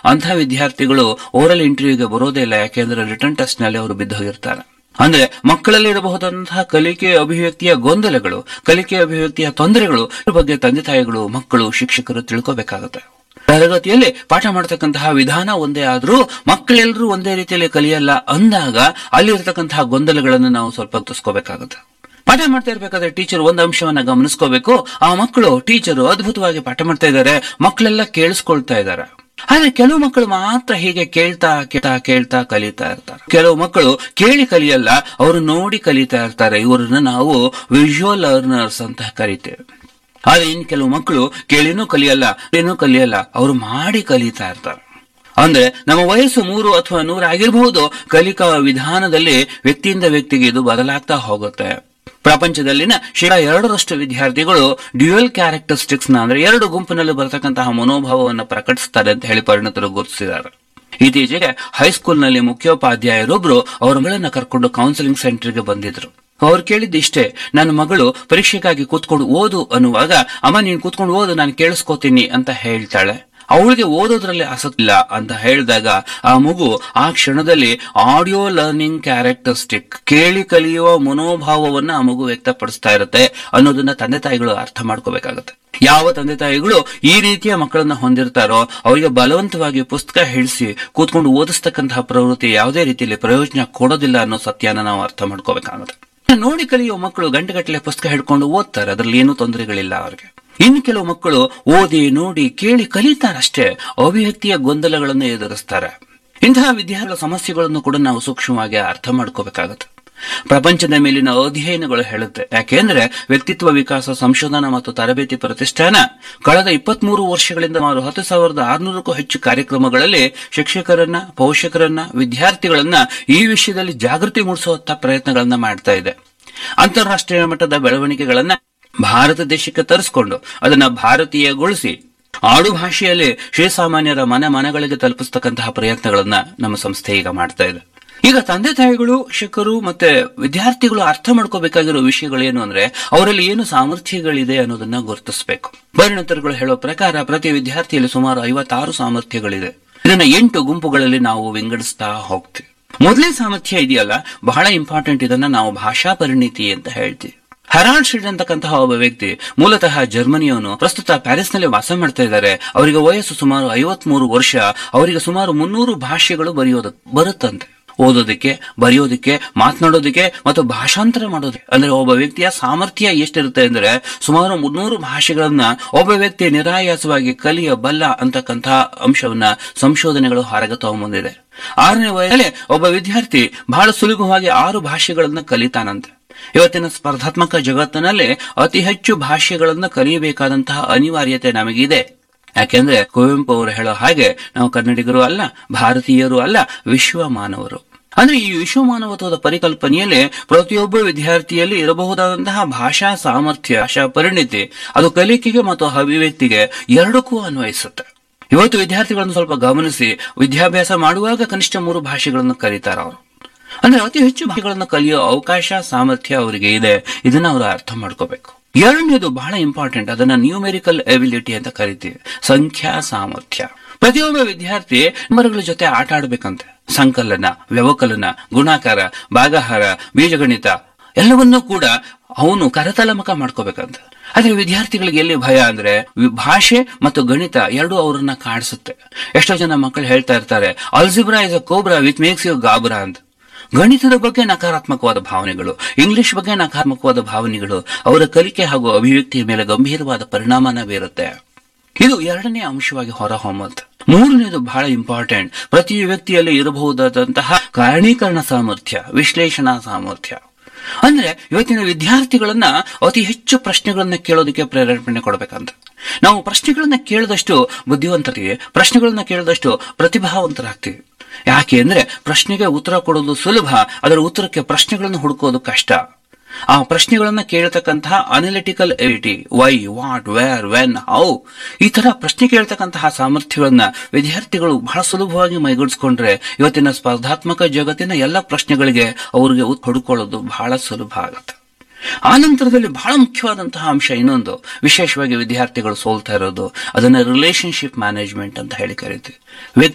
ಅಂತಹ ವಿದ್ಯಾರ್ಥಿಗಳು ಓರಲ್ ಇಂಟರ್ವ್ಯೂಗೆ ಬರೋದೇ ಇಲ್ಲ ಯಾಕೆಂದ್ರೆ ರಿಟರ್ನ್ ಟೆಸ್ಟ್ ನಲ್ಲಿ ಅವರು ಬಿದ್ದೋಗಿರ್ತಾರೆ ಅಂದ್ರೆ ಮಕ್ಕಳಲ್ಲಿ ಇರಬಹುದಂತಹ ಕಲಿಕೆ ಅಭಿವ್ಯಕ್ತಿಯ ಗೊಂದಲಗಳು ಕಲಿಕೆ ಅಭಿವ್ಯಕ್ತಿಯ ತೊಂದರೆಗಳು ಇದ್ರ ಬಗ್ಗೆ ತಂದೆ ತಾಯಿಗಳು ಮಕ್ಕಳು ಶಿಕ್ಷಕರು ತಿಳ್ಕೋಬೇಕಾಗುತ್ತೆ ತರಗತಿಯಲ್ಲಿ ಪಾಠ ಮಾಡತಕ್ಕಂತಹ ವಿಧಾನ ಒಂದೇ ಆದ್ರೂ ಮಕ್ಕಳೆಲ್ಲರೂ ಒಂದೇ ರೀತಿಯಲ್ಲಿ ಕಲಿಯಲ್ಲ ಅಂದಾಗ ಅಲ್ಲಿರ್ತಕ್ಕಂತಹ ಗೊಂದಲಗಳನ್ನು ನಾವು ಸ್ವಲ್ಪ ಗುರ್ತಿಸ್ಕೋಬೇಕಾಗುತ್ತೆ ಪಾಠ ಮಾಡ್ತಾ ಇರ್ಬೇಕಾದ್ರೆ ಟೀಚರ್ ಒಂದು ಅಂಶವನ್ನ ಗಮನಿಸ್ಕೋಬೇಕು ಆ ಮಕ್ಕಳು ಟೀಚರು ಅದ್ಭುತವಾಗಿ ಪಾಠ ಮಾಡ್ತಾ ಇದ್ದಾರೆ ಮಕ್ಕಳೆಲ್ಲ ಕೇಳಿಸ್ಕೊಳ್ತಾ ಇದ್ದಾರೆ ಆದ್ರೆ ಕೆಲವು ಮಕ್ಕಳು ಮಾತ್ರ ಹೀಗೆ ಕೇಳ್ತಾ ಕೇಳ್ತಾ ಕೇಳ್ತಾ ಕಲಿತಾ ಇರ್ತಾರೆ ಕೆಲವು ಮಕ್ಕಳು ಕೇಳಿ ಕಲಿಯಲ್ಲ ಅವರು ನೋಡಿ ಕಲಿತಾ ಇರ್ತಾರೆ ಇವರನ್ನ ನಾವು ವಿಜುವಲ್ ಲರ್ನರ್ಸ್ ಅಂತ ಕರಿತೇವೆ ಆದ್ರೆ ಇನ್ ಕೆಲವು ಮಕ್ಕಳು ಕೇಳಿನೂ ಕಲಿಯಲ್ಲ ಏನೂ ಕಲಿಯಲ್ಲ ಅವರು ಮಾಡಿ ಕಲಿತಾ ಇರ್ತಾರೆ ಅಂದ್ರೆ ನಮ್ಮ ವಯಸ್ಸು ಮೂರು ಅಥವಾ ನೂರು ಆಗಿರಬಹುದು ಕಲಿಕಾ ವಿಧಾನದಲ್ಲಿ ವ್ಯಕ್ತಿಯಿಂದ ವ್ಯಕ್ತಿಗೆ ಇದು ಬದಲಾಗ್ತಾ ಹೋಗುತ್ತೆ ಪ್ರಪಂಚದಲ್ಲಿನ ಶೇಕಡ ಎರಡರಷ್ಟು ವಿದ್ಯಾರ್ಥಿಗಳು ಡ್ಯುಯಲ್ ಕ್ಯಾರೆಕ್ಟರಿಸ್ಟಿಕ್ಸ್ ನ ಅಂದ್ರೆ ಎರಡು ಗುಂಪಿನಲ್ಲಿ ಬರತಕ್ಕಂತಹ ಮನೋಭಾವವನ್ನು ಪ್ರಕಟಿಸ್ತಾರೆ ಅಂತ ಹೇಳಿ ಪರಿಣತರು ಗುರುತಿಸಿದ್ದಾರೆ ಇತ್ತೀಚೆಗೆ ಹೈಸ್ಕೂಲ್ನಲ್ಲಿ ಮುಖ್ಯೋಪಾಧ್ಯಾಯರೊಬ್ರು ಅವರ ಮಗಳನ್ನ ಕರ್ಕೊಂಡು ಕೌನ್ಸಿಲಿಂಗ್ ಸೆಂಟರ್ಗೆ ಬಂದಿದ್ರು ಅವ್ರು ಕೇಳಿದ್ದು ಇಷ್ಟೇ ನನ್ನ ಮಗಳು ಪರೀಕ್ಷೆಗಾಗಿ ಕೂತ್ಕೊಂಡು ಓದು ಅನ್ನುವಾಗ ಅಮ್ಮ ನೀನ್ ಕೂತ್ಕೊಂಡು ಓದು ನಾನು ಕೇಳಿಸ್ಕೋತೀನಿ ಅಂತ ಹೇಳ್ತಾಳೆ ಅವಳಿಗೆ ಓದೋದ್ರಲ್ಲಿ ಆಸಕ್ತಿ ಇಲ್ಲ ಅಂತ ಹೇಳಿದಾಗ ಆ ಮಗು ಆ ಕ್ಷಣದಲ್ಲಿ ಆಡಿಯೋ ಲರ್ನಿಂಗ್ ಕ್ಯಾರೆಕ್ಟರಿಸ್ಟಿಕ್ ಕೇಳಿ ಕಲಿಯುವ ಮನೋಭಾವವನ್ನ ಆ ಮಗು ವ್ಯಕ್ತಪಡಿಸ್ತಾ ಇರುತ್ತೆ ಅನ್ನೋದನ್ನ ತಂದೆ ತಾಯಿಗಳು ಅರ್ಥ ಮಾಡ್ಕೋಬೇಕಾಗತ್ತೆ ಯಾವ ತಂದೆ ತಾಯಿಗಳು ಈ ರೀತಿಯ ಮಕ್ಕಳನ್ನ ಹೊಂದಿರ್ತಾರೋ ಅವರಿಗೆ ಬಲವಂತವಾಗಿ ಪುಸ್ತಕ ಹಿಡಿಸಿ ಕೂತ್ಕೊಂಡು ಓದಿಸ್ತಕ್ಕಂತಹ ಪ್ರವೃತ್ತಿ ಯಾವುದೇ ರೀತಿಯಲ್ಲಿ ಪ್ರಯೋಜನ ಕೊಡೋದಿಲ್ಲ ಅನ್ನೋ ಸತ್ಯನ ನಾವು ಅರ್ಥ ಮಾಡ್ಕೋಬೇಕಾಗುತ್ತೆ ನೋಡಿ ಕಲಿಯುವ ಮಕ್ಕಳು ಗಂಟೆಗಟ್ಟಲೆ ಪುಸ್ತಕ ಹಿಡ್ಕೊಂಡು ಓದ್ತಾರೆ ಅದರಲ್ಲಿ ಏನೂ ತೊಂದರೆಗಳಿಲ್ಲ ಅವ್ರಿಗೆ ಇನ್ನು ಕೆಲವು ಮಕ್ಕಳು ಓದಿ ನೋಡಿ ಕೇಳಿ ಕಲಿತಾರಷ್ಟೇ ಅಭಿವ್ಯಕ್ತಿಯ ಗೊಂದಲಗಳನ್ನು ಎದುರಿಸ್ತಾರೆ ಇಂತಹ ವಿದ್ಯಾರ್ಥಿಗಳ ಸಮಸ್ಯೆಗಳನ್ನು ಕೂಡ ನಾವು ಸೂಕ್ಷ್ಮವಾಗಿ ಅರ್ಥ ಮಾಡ್ಕೋಬೇಕಾಗತ್ತೆ ಪ್ರಪಂಚದ ಮೇಲಿನ ಅಧ್ಯಯನಗಳು ಹೇಳುತ್ತೆ ಯಾಕೆಂದ್ರೆ ವ್ಯಕ್ತಿತ್ವ ವಿಕಾಸ ಸಂಶೋಧನಾ ಮತ್ತು ತರಬೇತಿ ಪ್ರತಿಷ್ಠಾನ ಕಳೆದ ಇಪ್ಪತ್ಮೂರು ವರ್ಷಗಳಿಂದ ಸುಮಾರು ಹತ್ತು ಸಾವಿರದ ಆರುನೂರಕ್ಕೂ ಹೆಚ್ಚು ಕಾರ್ಯಕ್ರಮಗಳಲ್ಲಿ ಶಿಕ್ಷಕರನ್ನ ಪೋಷಕರನ್ನ ವಿದ್ಯಾರ್ಥಿಗಳನ್ನ ಈ ವಿಷಯದಲ್ಲಿ ಜಾಗೃತಿ ಮೂಡಿಸುವಂತ ಪ್ರಯತ್ನಗಳನ್ನ ಮಾಡ್ತಾ ಇದೆ ಅಂತಾರಾಷ್ಟ್ರೀಯ ಮಟ್ಟದ ಬೆಳವಣಿಗೆಗಳನ್ನ ಭಾರತ ದೇಶಕ್ಕೆ ತರಿಸಿಕೊಂಡು ಅದನ್ನ ಭಾರತೀಯಗೊಳಿಸಿ ಆಡು ಭಾಷೆಯಲ್ಲಿ ಶ್ರೀಸಾಮಾನ್ಯರ ಮನೆ ಮನೆಗಳಿಗೆ ತಲುಪಿಸ್ತಕ್ಕಂತಹ ಪ್ರಯತ್ನಗಳನ್ನ ನಮ್ಮ ಸಂಸ್ಥೆ ಈಗ ಮಾಡ್ತಾ ಇದೆ ಈಗ ತಂದೆ ತಾಯಿಗಳು ಶಿಕ್ಷಕರು ಮತ್ತೆ ವಿದ್ಯಾರ್ಥಿಗಳು ಅರ್ಥ ಮಾಡ್ಕೋಬೇಕಾಗಿರೋ ವಿಷಯಗಳೇನು ಅಂದ್ರೆ ಅವರಲ್ಲಿ ಏನು ಸಾಮರ್ಥ್ಯಗಳಿದೆ ಅನ್ನೋದನ್ನ ಗುರುತಿಸಬೇಕು ಪರಿಣತರುಗಳು ಹೇಳೋ ಪ್ರಕಾರ ಪ್ರತಿ ವಿದ್ಯಾರ್ಥಿಯಲ್ಲಿ ಸುಮಾರು ಐವತ್ತಾರು ಸಾಮರ್ಥ್ಯಗಳಿದೆ ಇದನ್ನ ಎಂಟು ಗುಂಪುಗಳಲ್ಲಿ ನಾವು ವಿಂಗಡಿಸ್ತಾ ಹೋಗ್ತೀವಿ ಮೊದಲೇ ಸಾಮರ್ಥ್ಯ ಇದೆಯಲ್ಲ ಬಹಳ ಇಂಪಾರ್ಟೆಂಟ್ ಇದನ್ನ ನಾವು ಭಾಷಾ ಪರಿಣಿತಿ ಅಂತ ಹೇಳ್ತೀವಿ ಹೆರಾಲ್ಡ್ ಶೀಡ್ ಅಂತಕ್ಕಂತಹ ಒಬ್ಬ ವ್ಯಕ್ತಿ ಮೂಲತಃ ಜರ್ಮನಿಯವನು ಪ್ರಸ್ತುತ ಪ್ಯಾರಿಸ್ನಲ್ಲಿ ವಾಸ ಮಾಡ್ತಾ ಇದ್ದಾರೆ ಅವರಿಗೆ ವಯಸ್ಸು ಸುಮಾರು ಐವತ್ಮೂರು ವರ್ಷ ಅವರಿಗೆ ಸುಮಾರು ಮುನ್ನೂರು ಭಾಷೆಗಳು ಬರೆಯೋದು ಬರುತ್ತಂತೆ ಓದೋದಕ್ಕೆ ಬರೆಯೋದಕ್ಕೆ ಮಾತನಾಡೋದಕ್ಕೆ ಮತ್ತು ಭಾಷಾಂತರ ಮಾಡೋದಕ್ಕೆ ಅಂದ್ರೆ ಒಬ್ಬ ವ್ಯಕ್ತಿಯ ಸಾಮರ್ಥ್ಯ ಎಷ್ಟಿರುತ್ತೆ ಅಂದ್ರೆ ಸುಮಾರು ಮುನ್ನೂರು ಭಾಷೆಗಳನ್ನ ಒಬ್ಬ ವ್ಯಕ್ತಿ ನಿರಾಯಾಸವಾಗಿ ಕಲಿಯಬಲ್ಲ ಅಂತಕ್ಕಂತಹ ಅಂಶವನ್ನ ಸಂಶೋಧನೆಗಳು ಹೊರಗೆ ತಗೊಂಬಂದಿದೆ ಆರನೇ ವಯಸ್ಸಲ್ಲಿ ಒಬ್ಬ ವಿದ್ಯಾರ್ಥಿ ಬಹಳ ಸುಲಭವಾಗಿ ಆರು ಭಾಷೆಗಳನ್ನ ಕಲಿತಾನಂತೆ ಇವತ್ತಿನ ಸ್ಪರ್ಧಾತ್ಮಕ ಜಗತ್ತಿನಲ್ಲಿ ಅತಿ ಹೆಚ್ಚು ಭಾಷೆಗಳನ್ನು ಕಲಿಯಬೇಕಾದಂತಹ ಅನಿವಾರ್ಯತೆ ನಮಗಿದೆ ಯಾಕೆಂದ್ರೆ ಕುವೆಂಪು ಅವರು ಹೇಳೋ ಹಾಗೆ ನಾವು ಕನ್ನಡಿಗರು ಅಲ್ಲ ಭಾರತೀಯರು ಅಲ್ಲ ವಿಶ್ವ ಮಾನವರು ಅಂದ್ರೆ ಈ ವಿಶ್ವ ಮಾನವತ್ವದ ಪರಿಕಲ್ಪನೆಯಲ್ಲಿ ಪ್ರತಿಯೊಬ್ಬ ವಿದ್ಯಾರ್ಥಿಯಲ್ಲಿ ಇರಬಹುದಾದಂತಹ ಭಾಷಾ ಸಾಮರ್ಥ್ಯ ಭಾಷಾ ಪರಿಣಿತಿ ಅದು ಕಲಿಕೆಗೆ ಮತ್ತು ಅಭಿವ್ಯಕ್ತಿಗೆ ಎರಡಕ್ಕೂ ಅನ್ವಯಿಸುತ್ತೆ ಇವತ್ತು ವಿದ್ಯಾರ್ಥಿಗಳನ್ನು ಸ್ವಲ್ಪ ಗಮನಿಸಿ ವಿದ್ಯಾಭ್ಯಾಸ ಮಾಡುವಾಗ ಕನಿಷ್ಠ ಮೂರು ಭಾಷೆಗಳನ್ನು ಕಲಿತಾರ ಅವರು ಅಂದ್ರೆ ಅತಿ ಹೆಚ್ಚು ಭಾಷೆಗಳನ್ನು ಕಲಿಯೋ ಅವಕಾಶ ಸಾಮರ್ಥ್ಯ ಅವರಿಗೆ ಇದೆ ಇದನ್ನ ಅವರು ಅರ್ಥ ಮಾಡ್ಕೋಬೇಕು ಎರಡನೇದು ಬಹಳ ಇಂಪಾರ್ಟೆಂಟ್ ಅದನ್ನ ನ್ಯೂಮೆರಿಕಲ್ ಎಬಿಲಿಟಿ ಅಂತ ಕರಿತೀವಿ ಸಂಖ್ಯಾ ಸಾಮರ್ಥ್ಯ ಪ್ರತಿಯೊಬ್ಬ ವಿದ್ಯಾರ್ಥಿ ಮರಗಳ ಜೊತೆ ಆಟ ಆಡ್ಬೇಕಂತೆ ಸಂಕಲನ ವ್ಯವಕಲನ ಗುಣಾಕಾರ ಭಾಗಾಹಾರ ಬೀಜಗಣಿತ ಎಲ್ಲವನ್ನೂ ಕೂಡ ಅವನು ಕರತಲಮಕ ಮಾಡ್ಕೋಬೇಕಂತ ಆದ್ರೆ ವಿದ್ಯಾರ್ಥಿಗಳಿಗೆ ಎಲ್ಲಿ ಭಯ ಅಂದ್ರೆ ವಿ- ಭಾಷೆ ಮತ್ತು ಗಣಿತ ಎರಡೂ ಅವರನ್ನ ಕಾಡಿಸುತ್ತೆ ಎಷ್ಟೋ ಜನ ಮಕ್ಕಳು ಹೇಳ್ತಾ ಇರ್ತಾರೆ algebra is a cobra which makes you ಗಾಬ್ರಾ ಅಂತ ಗಣಿತದ ಬಗ್ಗೆ ನಕಾರಾತ್ಮಕವಾದ ಭಾವನೆಗಳು ಇಂಗ್ಲಿಷ್ ಬಗ್ಗೆ ನಕಾರಾತ್ಮಕವಾದ ಭಾವನೆಗಳು ಅವರ ಕಲಿಕೆ ಹಾಗೂ ಅಭಿವ್ಯಕ್ತಿಯ ಮೇಲೆ ಗಂಭೀರವಾದ ಪರಿಣಾಮನ ಬೀರುತ್ತೆ ಇದು ಎರಡನೇ ಅಂಶವಾಗಿ ಹೊರಹೊಮ್ಮುತ್ತೆ ಮೂರನೇದು ಬಹಳ ಇಂಪಾರ್ಟೆಂಟ್ ಪ್ರತಿ ವ್ಯಕ್ತಿಯಲ್ಲಿ ಇರಬಹುದಾದಂತಹ ಕಾರಣೀಕರಣ ಸಾಮರ್ಥ್ಯ ವಿಶ್ಲೇಷಣಾ ಸಾಮರ್ಥ್ಯ ಅಂದ್ರೆ ಇವತ್ತಿನ ವಿದ್ಯಾರ್ಥಿಗಳನ್ನ ಅತಿ ಹೆಚ್ಚು ಪ್ರಶ್ನೆಗಳನ್ನ ಕೇಳೋದಕ್ಕೆ ಪ್ರೇರೇಪಣೆ ಕೊಡಬೇಕಂತ ನಾವು ಪ್ರಶ್ನೆಗಳನ್ನ ಕೇಳಿದಷ್ಟು ಬುದ್ಧಿವಂತರಿಗೆ ಪ್ರಶ್ನೆಗಳನ್ನ ಕೇಳಿದಷ್ಟು ಪ್ರತಿಭಾವಂತರಾಗ್ತೀವಿ ಯಾಕೆ ಅಂದ್ರೆ ಪ್ರಶ್ನೆಗೆ ಉತ್ತರ ಕೊಡೋದು ಸುಲಭ ಅದರ ಉತ್ತರಕ್ಕೆ ಪ್ರಶ್ನೆಗಳನ್ನು ಹುಡುಕೋದು ಕಷ್ಟ ಆ ಪ್ರಶ್ನೆಗಳನ್ನ ಕೇಳತಕ್ಕಂತಹ analytical ability why what where when how ಈ ತರ ಪ್ರಶ್ನೆ ಕೇಳ್ತಕ್ಕಂತಹ ಸಾಮರ್ಥ್ಯಗಳನ್ನ ವಿದ್ಯಾರ್ಥಿಗಳು ಬಹಳ ಸುಲಭವಾಗಿ ಮೈಗೂಡಿಸ್ಕೊಂಡ್ರೆ ಇವತ್ತಿನ ಸ್ಪರ್ಧಾತ್ಮಕ ಜಗತ್ತಿನ ಎಲ್ಲ ಪ್ರಶ್ನೆಗಳಿಗೆ ಅವರಿಗೆ ಉತ್ತರ ಹುಡುಕೊಳ್ಳೋದು ಬಹಳ ಸುಲಭ ಆಗುತ್ತೆ ಆ ನಂತರದಲ್ಲಿ ಬಹಳ ಮುಖ್ಯವಾದಂತಹ ಅಂಶ ಇನ್ನೊಂದು ವಿಶೇಷವಾಗಿ ವಿದ್ಯಾರ್ಥಿಗಳು ಸೋಲ್ತಾ ಇರೋದು ಅದನ್ನ ರಿಲೇಶನ್ಶಿಪ್ ಮ್ಯಾನೇಜ್ಮೆಂಟ್ ಅಂತ ಹೇಳಿ ಕರಿತೀವಿ